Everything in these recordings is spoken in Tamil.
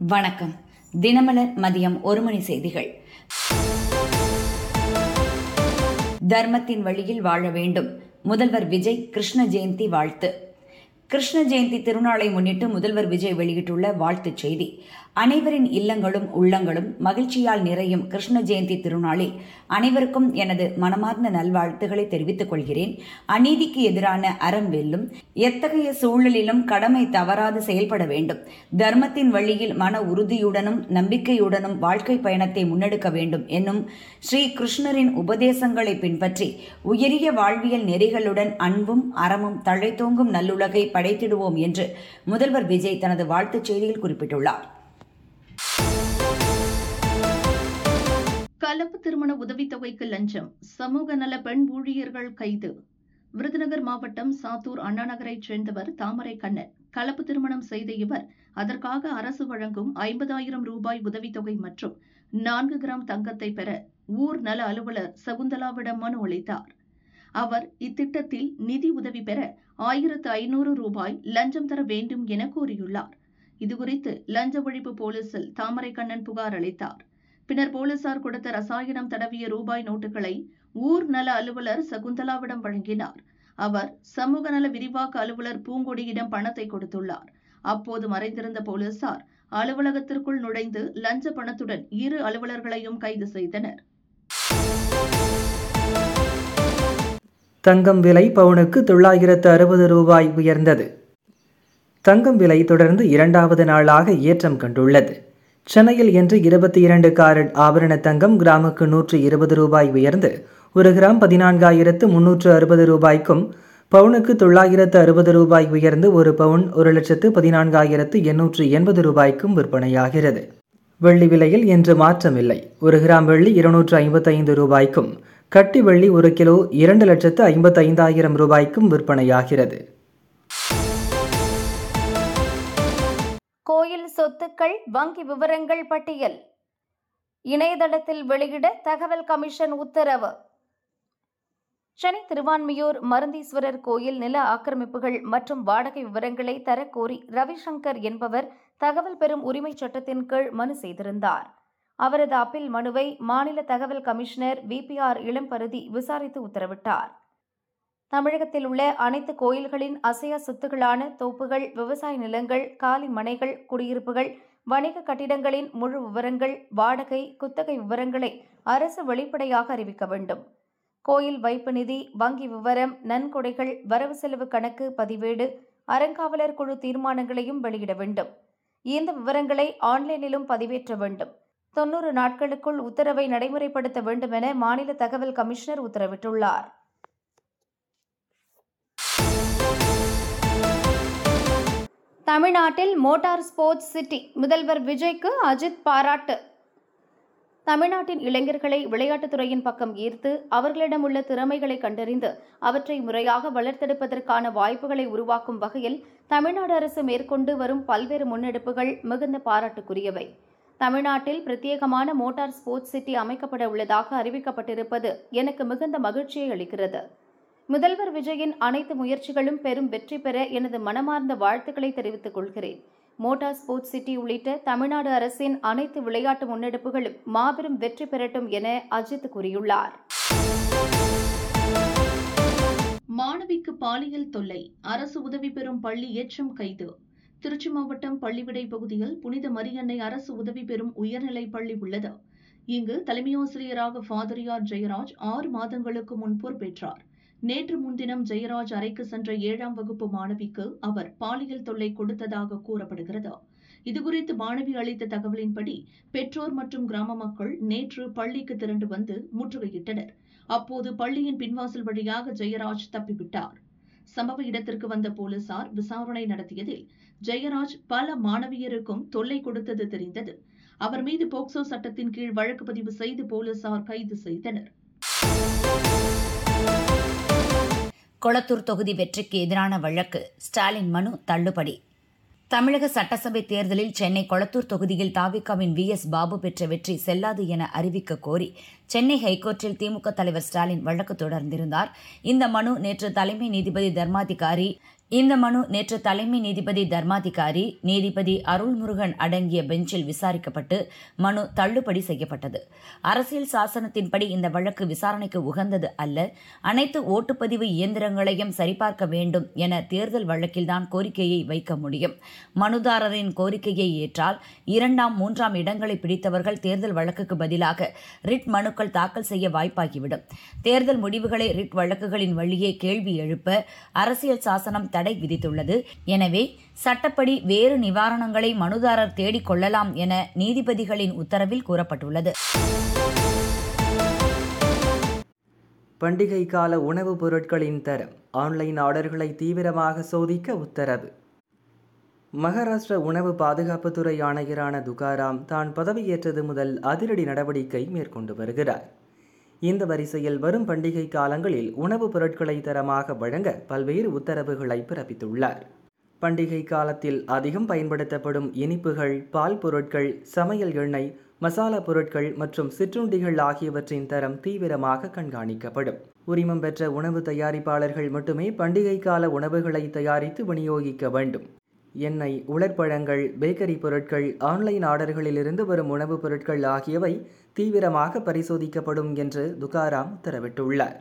வணக்கம் தினமலர் மதியம் ஒரு மணி செய்திகள் தர்மத்தின் வழியில் வாழ வேண்டும் முதல்வர் விஜய் கிருஷ்ண ஜெயந்தி வாழ்த்து கிருஷ்ண ஜெயந்தி திருநாளை முன்னிட்டு முதல்வர் விஜய் வெளியிட்டுள்ள வாழ்த்துச் செய்தி அனைவரின் இல்லங்களும் உள்ளங்களும் மகிழ்ச்சியால் நிறையும் கிருஷ்ண ஜெயந்தி திருநாளில் அனைவருக்கும் எனது மனமார்ந்த நல்வாழ்த்துக்களை தெரிவித்துக் கொள்கிறேன் அநீதிக்கு எதிரான அறம் வெல்லும் எத்தகைய சூழலிலும் கடமை தவறாது செயல்பட வேண்டும் தர்மத்தின் வழியில் மன உறுதியுடனும் நம்பிக்கையுடனும் வாழ்க்கை பயணத்தை முன்னெடுக்க வேண்டும் என்னும் ஸ்ரீ கிருஷ்ணரின் உபதேசங்களை பின்பற்றி உயரிய வாழ்வியல் நெறிகளுடன் அன்பும் அறமும் தழைத்தோங்கும் நல்லுலகை படைத்திடுவோம் என்று முதல்வர் விஜய் தனது வாழ்த்துச் செய்தியில் குறிப்பிட்டுள்ளார் கலப்பு திருமண உதவித்தொகைக்கு லஞ்சம் சமூக நல பெண் ஊழியர்கள் கைது விருதுநகர் மாவட்டம் சாத்தூர் அண்ணாநகரைச் சேர்ந்தவர் தாமரை கண்ணன் கலப்பு திருமணம் செய்த இவர் அதற்காக அரசு வழங்கும் ஐம்பதாயிரம் ரூபாய் உதவித்தொகை மற்றும் நான்கு கிராம் தங்கத்தை பெற ஊர் நல அலுவலர் சகுந்தலாவிடம் மனு அளித்தார் அவர் இத்திட்டத்தில் நிதி உதவி பெற ஆயிரத்து ஐநூறு ரூபாய் லஞ்சம் தர வேண்டும் என கூறியுள்ளார் இதுகுறித்து லஞ்ச ஒழிப்பு போலீசில் தாமரை கண்ணன் புகார் அளித்தார் பின்னர் போலீசார் கொடுத்த ரசாயனம் தடவிய ரூபாய் நோட்டுகளை ஊர் நல அலுவலர் சகுந்தலாவிடம் வழங்கினார் அவர் சமூக நல விரிவாக்க அலுவலர் பூங்கொடியிடம் பணத்தை கொடுத்துள்ளார் அப்போது மறைந்திருந்த போலீசார் அலுவலகத்திற்குள் நுழைந்து லஞ்ச பணத்துடன் இரு அலுவலர்களையும் கைது செய்தனர் தங்கம் விலை பவுனுக்கு தொள்ளாயிரத்து அறுபது ரூபாய் உயர்ந்தது தங்கம் விலை தொடர்ந்து இரண்டாவது நாளாக ஏற்றம் கண்டுள்ளது சென்னையில் இன்று இருபத்தி இரண்டு காரட் ஆபரண தங்கம் கிராமுக்கு நூற்று இருபது ரூபாய் உயர்ந்து ஒரு கிராம் பதினான்காயிரத்து முன்னூற்று அறுபது ரூபாய்க்கும் பவுனுக்கு தொள்ளாயிரத்து அறுபது ரூபாய் உயர்ந்து ஒரு பவுன் ஒரு லட்சத்து பதினான்காயிரத்து எண்ணூற்று எண்பது ரூபாய்க்கும் விற்பனையாகிறது வெள்ளி விலையில் இன்று மாற்றமில்லை ஒரு கிராம் வெள்ளி இருநூற்று ஐம்பத்தைந்து ரூபாய்க்கும் கட்டி வெள்ளி ஒரு கிலோ இரண்டு லட்சத்து ஐம்பத்தைந்தாயிரம் ரூபாய்க்கும் விற்பனையாகிறது கோயில் சொத்துக்கள் வங்கி விவரங்கள் பட்டியல் இணையதளத்தில் வெளியிட தகவல் கமிஷன் உத்தரவு சென்னை திருவான்மியூர் மருந்தீஸ்வரர் கோயில் நில ஆக்கிரமிப்புகள் மற்றும் வாடகை விவரங்களை தரக்கோரி ரவிசங்கர் என்பவர் தகவல் பெறும் உரிமைச் சட்டத்தின் கீழ் மனு செய்திருந்தார் அவரது அப்பீல் மனுவை மாநில தகவல் கமிஷனர் விபிஆர் இளம்பருதி விசாரித்து உத்தரவிட்டார் தமிழகத்தில் உள்ள அனைத்து கோயில்களின் அசையா சொத்துகளான தோப்புகள் விவசாய நிலங்கள் காலி மனைகள் குடியிருப்புகள் வணிக கட்டிடங்களின் முழு விவரங்கள் வாடகை குத்தகை விவரங்களை அரசு வெளிப்படையாக அறிவிக்க வேண்டும் கோயில் வைப்பு நிதி வங்கி விவரம் நன்கொடைகள் வரவு செலவு கணக்கு பதிவேடு அறங்காவலர் குழு தீர்மானங்களையும் வெளியிட வேண்டும் இந்த விவரங்களை ஆன்லைனிலும் பதிவேற்ற வேண்டும் தொன்னூறு நாட்களுக்குள் உத்தரவை நடைமுறைப்படுத்த வேண்டும் என மாநில தகவல் கமிஷனர் உத்தரவிட்டுள்ளார் தமிழ்நாட்டில் மோட்டார் ஸ்போர்ட்ஸ் சிட்டி முதல்வர் விஜய்க்கு அஜித் பாராட்டு தமிழ்நாட்டின் இளைஞர்களை விளையாட்டுத் துறையின் பக்கம் ஈர்த்து அவர்களிடம் உள்ள திறமைகளை கண்டறிந்து அவற்றை முறையாக வளர்த்தெடுப்பதற்கான வாய்ப்புகளை உருவாக்கும் வகையில் தமிழ்நாடு அரசு மேற்கொண்டு வரும் பல்வேறு முன்னெடுப்புகள் மிகுந்த பாராட்டுக்குரியவை தமிழ்நாட்டில் பிரத்யேகமான மோட்டார் ஸ்போர்ட்ஸ் சிட்டி அமைக்கப்பட உள்ளதாக அறிவிக்கப்பட்டிருப்பது எனக்கு மிகுந்த மகிழ்ச்சியை அளிக்கிறது முதல்வர் விஜயின் அனைத்து முயற்சிகளும் பெரும் வெற்றி பெற எனது மனமார்ந்த வாழ்த்துக்களை தெரிவித்துக் கொள்கிறேன் மோட்டார் ஸ்போர்ட்ஸ் சிட்டி உள்ளிட்ட தமிழ்நாடு அரசின் அனைத்து விளையாட்டு முன்னெடுப்புகளும் மாபெரும் வெற்றி பெறட்டும் என அஜித் கூறியுள்ளார் மாணவிக்கு பாலியல் தொல்லை அரசு உதவி பெறும் பள்ளி ஏற்றம் கைது திருச்சி மாவட்டம் பள்ளிவிடை பகுதியில் புனித மரியன்னை அரசு உதவி பெறும் உயர்நிலைப் பள்ளி உள்ளது இங்கு தலைமையாசிரியராக ஃபாதரியார் ஜெயராஜ் ஆறு மாதங்களுக்கு முன் பொறுப்பேற்றார் நேற்று முன்தினம் ஜெயராஜ் அறைக்கு சென்ற ஏழாம் வகுப்பு மாணவிக்கு அவர் பாலியல் தொல்லை கொடுத்ததாக கூறப்படுகிறது இதுகுறித்து மாணவி அளித்த தகவலின்படி பெற்றோர் மற்றும் கிராம மக்கள் நேற்று பள்ளிக்கு திரண்டு வந்து முற்றுகையிட்டனர் அப்போது பள்ளியின் பின்வாசல் வழியாக ஜெயராஜ் தப்பிவிட்டார் சம்பவ இடத்திற்கு வந்த போலீசார் விசாரணை நடத்தியதில் ஜெயராஜ் பல மாணவியருக்கும் தொல்லை கொடுத்தது தெரிந்தது அவர் மீது போக்சோ சட்டத்தின் கீழ் வழக்கு பதிவு செய்து போலீசார் கைது செய்தனர் கொளத்தூர் தொகுதி வெற்றிக்கு எதிரான வழக்கு ஸ்டாலின் மனு தள்ளுபடி தமிழக சட்டசபை தேர்தலில் சென்னை கொளத்தூர் தொகுதியில் தாவிகாவின் வி எஸ் பாபு பெற்ற வெற்றி செல்லாது என அறிவிக்க கோரி சென்னை ஹைகோர்ட்டில் திமுக தலைவர் ஸ்டாலின் வழக்கு தொடர்ந்திருந்தார் இந்த மனு நேற்று தலைமை நீதிபதி தர்மாதிகாரி இந்த மனு நேற்று தலைமை நீதிபதி தர்மாதிகாரி நீதிபதி அருள்முருகன் அடங்கிய பெஞ்சில் விசாரிக்கப்பட்டு மனு தள்ளுபடி செய்யப்பட்டது அரசியல் சாசனத்தின்படி இந்த வழக்கு விசாரணைக்கு உகந்தது அல்ல அனைத்து ஓட்டுப்பதிவு இயந்திரங்களையும் சரிபார்க்க வேண்டும் என தேர்தல் வழக்கில்தான் கோரிக்கையை வைக்க முடியும் மனுதாரரின் கோரிக்கையை ஏற்றால் இரண்டாம் மூன்றாம் இடங்களை பிடித்தவர்கள் தேர்தல் வழக்குக்கு பதிலாக ரிட் மனுக்கள் தாக்கல் செய்ய வாய்ப்பாகிவிடும் தேர்தல் முடிவுகளை ரிட் வழக்குகளின் வழியே கேள்வி எழுப்ப அரசியல் சாசனம் தடை விதித்துள்ளது எனவே சட்டப்படி வேறு நிவாரணங்களை மனுதாரர் தேடிக் கொள்ளலாம் என நீதிபதிகளின் உத்தரவில் கூறப்பட்டுள்ளது பண்டிகை கால உணவுப் பொருட்களின் தரம் ஆன்லைன் ஆர்டர்களை தீவிரமாக சோதிக்க உத்தரவு மகாராஷ்டிர உணவு பாதுகாப்புத்துறை ஆணையரான துகாராம் தான் பதவியேற்றது முதல் அதிரடி நடவடிக்கை மேற்கொண்டு வருகிறார் இந்த வரிசையில் வரும் பண்டிகை காலங்களில் உணவுப் பொருட்களை தரமாக வழங்க பல்வேறு உத்தரவுகளை பிறப்பித்துள்ளார் பண்டிகை காலத்தில் அதிகம் பயன்படுத்தப்படும் இனிப்புகள் பால் பொருட்கள் சமையல் எண்ணெய் மசாலா பொருட்கள் மற்றும் சிற்றுண்டிகள் ஆகியவற்றின் தரம் தீவிரமாக கண்காணிக்கப்படும் உரிமம் பெற்ற உணவு தயாரிப்பாளர்கள் மட்டுமே பண்டிகை கால உணவுகளை தயாரித்து விநியோகிக்க வேண்டும் எண்ணெய் உலர்பழங்கள் பேக்கரி பொருட்கள் ஆன்லைன் ஆர்டர்களிலிருந்து வரும் உணவுப் பொருட்கள் ஆகியவை தீவிரமாக பரிசோதிக்கப்படும் என்று துகாராம் உத்தரவிட்டுள்ளார்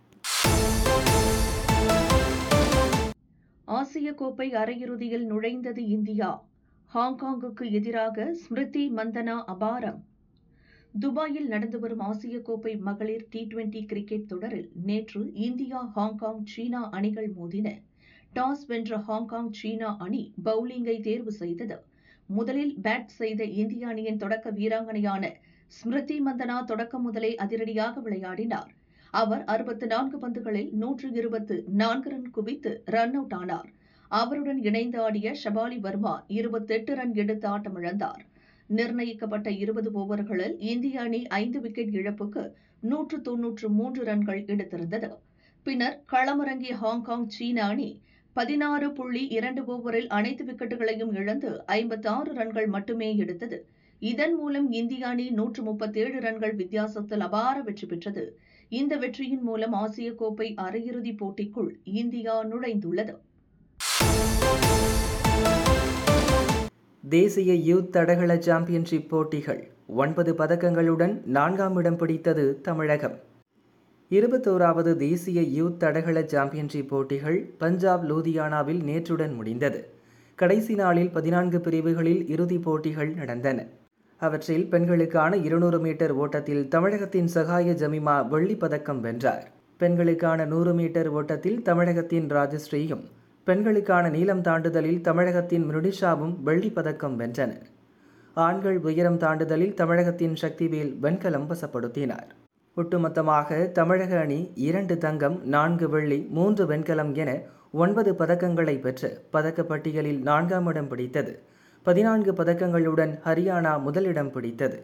ஆசிய கோப்பை அரையிறுதியில் நுழைந்தது இந்தியா ஹாங்காங்குக்கு எதிராக ஸ்மிருதி மந்தனா அபாரம் துபாயில் நடந்து வரும் ஆசிய கோப்பை மகளிர் டி டுவெண்டி கிரிக்கெட் தொடரில் நேற்று இந்தியா ஹாங்காங் சீனா அணிகள் மோதின டாஸ் வென்ற ஹாங்காங் சீனா அணி பவுலிங்கை தேர்வு செய்தது முதலில் பேட் செய்த இந்திய அணியின் தொடக்க வீராங்கனையான ஸ்மிருதி மந்தனா தொடக்கம் முதலே அதிரடியாக விளையாடினார் அவர் அறுபத்து நான்கு பந்துகளில் நூற்று இருபத்து நான்கு ரன் குவித்து ரன் அவுட் ஆனார் அவருடன் இணைந்து ஆடிய ஷபாலி வர்மா இருபத்தெட்டு ரன் எடுத்து ஆட்டமிழந்தார் நிர்ணயிக்கப்பட்ட இருபது ஓவர்களில் இந்திய அணி ஐந்து விக்கெட் இழப்புக்கு நூற்று தொன்னூற்று மூன்று ரன்கள் எடுத்திருந்தது பின்னர் களமிறங்கிய ஹாங்காங் சீன அணி பதினாறு புள்ளி இரண்டு ஓவரில் அனைத்து விக்கெட்டுகளையும் இழந்து ஐம்பத்தாறு ரன்கள் மட்டுமே எடுத்தது இதன் மூலம் இந்திய அணி நூற்று முப்பத்தேழு ரன்கள் வித்தியாசத்தில் அபார வெற்றி பெற்றது இந்த வெற்றியின் மூலம் ஆசிய கோப்பை அரையிறுதிப் போட்டிக்குள் இந்தியா நுழைந்துள்ளது தேசிய யூத் தடகள சாம்பியன்ஷிப் போட்டிகள் ஒன்பது பதக்கங்களுடன் நான்காம் இடம் பிடித்தது தமிழகம் இருபத்தோராவது தேசிய யூத் தடகள சாம்பியன்ஷிப் போட்டிகள் பஞ்சாப் லூதியானாவில் நேற்றுடன் முடிந்தது கடைசி நாளில் பதினான்கு பிரிவுகளில் இறுதிப் போட்டிகள் நடந்தன அவற்றில் பெண்களுக்கான இருநூறு மீட்டர் ஓட்டத்தில் தமிழகத்தின் சகாய ஜமிமா வெள்ளிப் பதக்கம் வென்றார் பெண்களுக்கான நூறு மீட்டர் ஓட்டத்தில் தமிழகத்தின் ராஜஸ்ரீயும் பெண்களுக்கான நீளம் தாண்டுதலில் தமிழகத்தின் மிருடிஷாவும் வெள்ளிப் பதக்கம் வென்றனர் ஆண்கள் உயரம் தாண்டுதலில் தமிழகத்தின் சக்திவேல் வெண்கலம் வசப்படுத்தினார் ஒட்டுமொத்தமாக தமிழக அணி இரண்டு தங்கம் நான்கு வெள்ளி மூன்று வெண்கலம் என ஒன்பது பதக்கங்களை பெற்று பதக்கப்பட்டியலில் நான்காம் இடம் பிடித்தது பதினான்கு பதக்கங்களுடன் ஹரியானா முதலிடம் பிடித்தது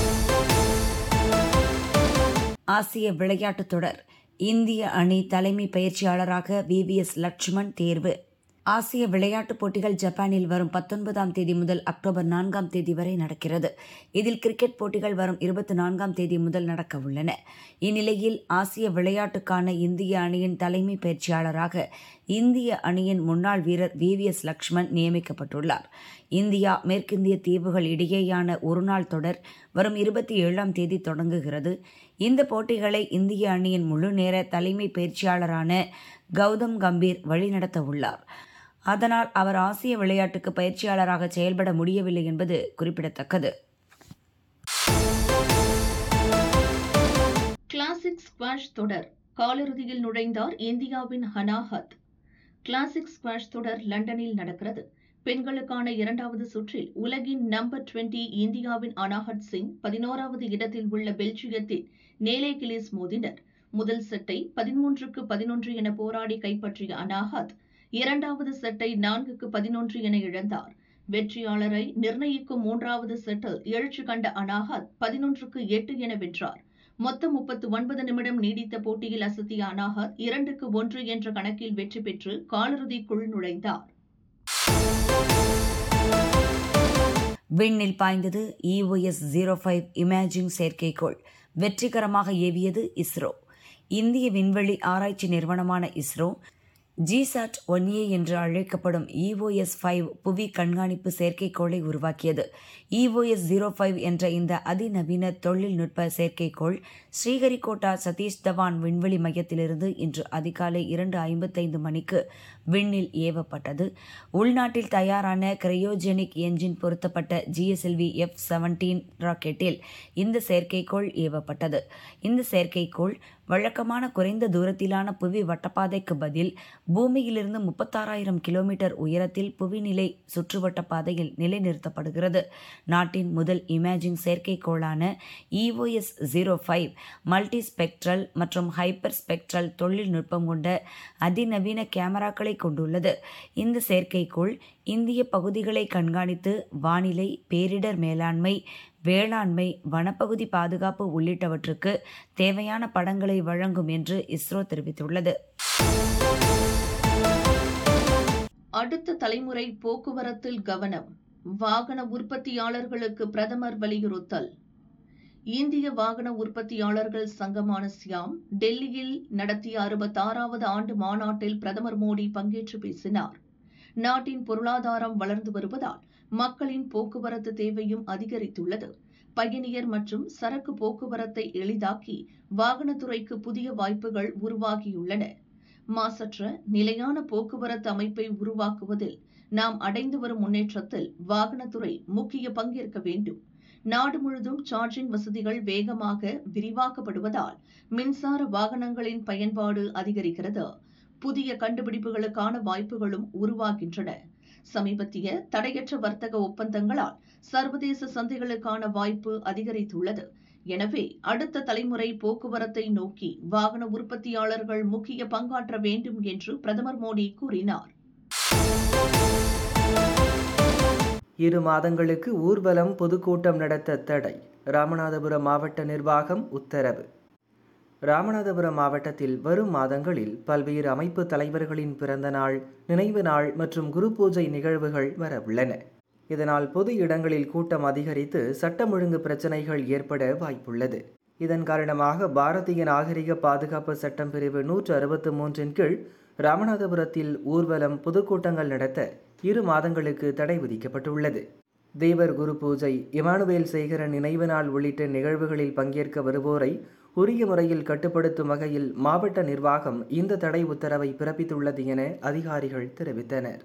ஆசிய விளையாட்டுத் தொடர் இந்திய அணி தலைமை பயிற்சியாளராக விவிஎஸ் லட்சுமண் தேர்வு ஆசிய விளையாட்டுப் போட்டிகள் ஜப்பானில் வரும் பத்தொன்பதாம் தேதி முதல் அக்டோபர் நான்காம் தேதி வரை நடக்கிறது இதில் கிரிக்கெட் போட்டிகள் வரும் இருபத்தி நான்காம் தேதி முதல் நடக்க உள்ளன இந்நிலையில் ஆசிய விளையாட்டுக்கான இந்திய அணியின் தலைமை பயிற்சியாளராக இந்திய அணியின் முன்னாள் வீரர் விவிஎஸ் லக்ஷ்மண் நியமிக்கப்பட்டுள்ளார் இந்தியா மேற்கிந்திய தீவுகள் இடையேயான ஒருநாள் தொடர் வரும் இருபத்தி ஏழாம் தேதி தொடங்குகிறது இந்த போட்டிகளை இந்திய அணியின் முழு நேர தலைமை பயிற்சியாளரான கௌதம் கம்பீர் வழிநடத்த உள்ளார் அதனால் அவர் ஆசிய விளையாட்டுக்கு பயிற்சியாளராக செயல்பட முடியவில்லை என்பது குறிப்பிடத்தக்கது கிளாசிக் ஸ்குவாஷ் தொடர் காலிறுதியில் நுழைந்தார் இந்தியாவின் ஹனாஹத் கிளாசிக் ஸ்குவாஷ் தொடர் லண்டனில் நடக்கிறது பெண்களுக்கான இரண்டாவது சுற்றில் உலகின் நம்பர் டுவெண்டி இந்தியாவின் அனாஹத் சிங் பதினோராவது இடத்தில் உள்ள பெல்ஜியத்தின் நேலே கிலிஸ் மோதினர் முதல் செட்டை பதிமூன்றுக்கு பதினொன்று என போராடி கைப்பற்றிய அனாஹத் இரண்டாவது செட்டை நான்குக்கு பதினொன்று என இழந்தார் வெற்றியாளரை நிர்ணயிக்கும் மூன்றாவது செட்டில் எழுச்சி கண்ட அனாஹத் பதினொன்றுக்கு எட்டு என வென்றார் மொத்தம் முப்பத்து ஒன்பது நிமிடம் நீடித்த போட்டியில் அசத்திய அனாஹத் இரண்டுக்கு ஒன்று என்ற கணக்கில் வெற்றி பெற்று காலிறுதிக்குள் நுழைந்தார் விண்ணில் பாய்ந்தது இஓஎஸ் ஜீரோ ஃபைவ் இமேஜிங் செயற்கைக்கோள் வெற்றிகரமாக ஏவியது இஸ்ரோ இந்திய விண்வெளி ஆராய்ச்சி நிறுவனமான இஸ்ரோ ஜிசாட் ஒன் ஏ என்று அழைக்கப்படும் இஓஎஸ் ஃபைவ் புவி கண்காணிப்பு செயற்கைக்கோளை உருவாக்கியது இஓஎஸ் ஜீரோ ஃபைவ் என்ற இந்த அதிநவீன தொழில்நுட்ப செயற்கைக்கோள் ஸ்ரீஹரிகோட்டா சதீஷ் தவான் விண்வெளி மையத்திலிருந்து இன்று அதிகாலை இரண்டு ஐம்பத்தைந்து மணிக்கு விண்ணில் ஏவப்பட்டது உள்நாட்டில் தயாரான கிரையோஜெனிக் என்ஜின் பொருத்தப்பட்ட ஜிஎஸ்எல்வி எஃப் செவன்டீன் ராக்கெட்டில் இந்த செயற்கைக்கோள் ஏவப்பட்டது இந்த செயற்கைக்கோள் வழக்கமான குறைந்த தூரத்திலான புவி வட்டப்பாதைக்கு பதில் பூமியிலிருந்து முப்பத்தாறாயிரம் கிலோமீட்டர் உயரத்தில் புவிநிலை சுற்றுவட்ட பாதையில் நிலைநிறுத்தப்படுகிறது நாட்டின் முதல் இமேஜிங் செயற்கைக்கோளான EOS zero five multi spectral மற்றும் ஹைப்பர் ஸ்பெக்ட்ரல் தொழில்நுட்பம் கொண்ட அதிநவீன கேமராக்களை கொண்டுள்ளது இந்த செயற்கைக்கோள் இந்திய பகுதிகளை கண்காணித்து வானிலை பேரிடர் மேலாண்மை வேளாண்மை வனப்பகுதி பாதுகாப்பு உள்ளிட்டவற்றுக்கு தேவையான படங்களை வழங்கும் என்று இஸ்ரோ தெரிவித்துள்ளது அடுத்த தலைமுறை போக்குவரத்தில் கவனம் வாகன உற்பத்தியாளர்களுக்கு பிரதமர் வலியுறுத்தல் இந்திய வாகன உற்பத்தியாளர்கள் சங்கமான சியாம் டெல்லியில் நடத்திய அறுபத்தாறாவது ஆண்டு மாநாட்டில் பிரதமர் மோடி பங்கேற்று பேசினார் நாட்டின் பொருளாதாரம் வளர்ந்து வருவதால் மக்களின் போக்குவரத்து தேவையும் அதிகரித்துள்ளது பயணியர் மற்றும் சரக்கு போக்குவரத்தை எளிதாக்கி வாகனத்துறைக்கு புதிய வாய்ப்புகள் உருவாகியுள்ளன மாசற்ற நிலையான போக்குவரத்து அமைப்பை உருவாக்குவதில் நாம் அடைந்து வரும் முன்னேற்றத்தில் வாகனத்துறை முக்கிய பங்கேற்க வேண்டும் நாடு முழுதும் சார்ஜிங் வசதிகள் வேகமாக விரிவாக்கப்படுவதால் மின்சார வாகனங்களின் பயன்பாடு அதிகரிக்கிறது புதிய கண்டுபிடிப்புகளுக்கான வாய்ப்புகளும் உருவாகின்றன சமீபத்திய தடையற்ற வர்த்தக ஒப்பந்தங்களால் சர்வதேச சந்தைகளுக்கான வாய்ப்பு அதிகரித்துள்ளது எனவே அடுத்த தலைமுறை போக்குவரத்தை நோக்கி வாகன உற்பத்தியாளர்கள் முக்கிய பங்காற்ற வேண்டும் என்று பிரதமர் மோடி கூறினார் இரு மாதங்களுக்கு ஊர்வலம் பொதுக்கூட்டம் நடத்த தடை ராமநாதபுரம் மாவட்ட நிர்வாகம் உத்தரவு ராமநாதபுரம் மாவட்டத்தில் வரும் மாதங்களில் பல்வேறு அமைப்பு தலைவர்களின் பிறந்த நாள் நினைவு நாள் மற்றும் குரு பூஜை நிகழ்வுகள் வரவுள்ளன இதனால் பொது இடங்களில் கூட்டம் அதிகரித்து சட்டம் ஒழுங்கு பிரச்சனைகள் ஏற்பட வாய்ப்புள்ளது இதன் காரணமாக பாரதிய நாகரிக பாதுகாப்பு சட்டம் பிரிவு நூற்று அறுபத்து மூன்றின் கீழ் ராமநாதபுரத்தில் ஊர்வலம் பொதுக்கூட்டங்கள் நடத்த இரு மாதங்களுக்கு தடை விதிக்கப்பட்டுள்ளது தேவர் குரு பூஜை இமானுவேல் சேகரன் நினைவு நாள் உள்ளிட்ட நிகழ்வுகளில் பங்கேற்க வருவோரை உரிய முறையில் கட்டுப்படுத்தும் வகையில் மாவட்ட நிர்வாகம் இந்த தடை உத்தரவை பிறப்பித்துள்ளது என அதிகாரிகள் தெரிவித்தனர்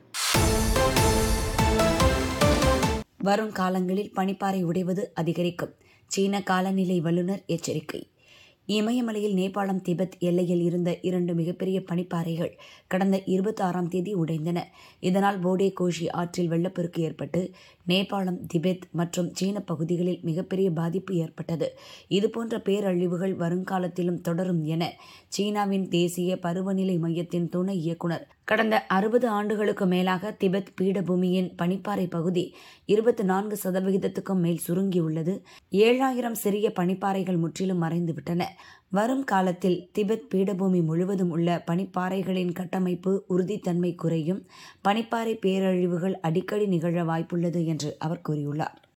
வரும் காலங்களில் பனிப்பாறை உடைவது அதிகரிக்கும் சீன காலநிலை வல்லுநர் எச்சரிக்கை இமயமலையில் நேபாளம் திபெத் எல்லையில் இருந்த இரண்டு மிகப்பெரிய பனிப்பாறைகள் கடந்த இருபத்தி ஆறாம் தேதி உடைந்தன இதனால் போடே கோஷி ஆற்றில் வெள்ளப்பெருக்கு ஏற்பட்டு நேபாளம் திபெத் மற்றும் சீன பகுதிகளில் மிகப்பெரிய பாதிப்பு ஏற்பட்டது இதுபோன்ற பேரழிவுகள் வருங்காலத்திலும் தொடரும் என சீனாவின் தேசிய பருவநிலை மையத்தின் துணை இயக்குனர் கடந்த அறுபது ஆண்டுகளுக்கு மேலாக திபெத் பீடபூமியின் பனிப்பாறை பகுதி இருபத்தி நான்கு சதவிகிதத்துக்கும் மேல் சுருங்கியுள்ளது ஏழாயிரம் சிறிய பனிப்பாறைகள் முற்றிலும் மறைந்துவிட்டன வரும் காலத்தில் திபெத் பீடபூமி முழுவதும் உள்ள பனிப்பாறைகளின் கட்டமைப்பு உறுதித்தன்மை குறையும் பனிப்பாறை பேரழிவுகள் அடிக்கடி நிகழ வாய்ப்புள்ளது என்று அவர் கூறியுள்ளார்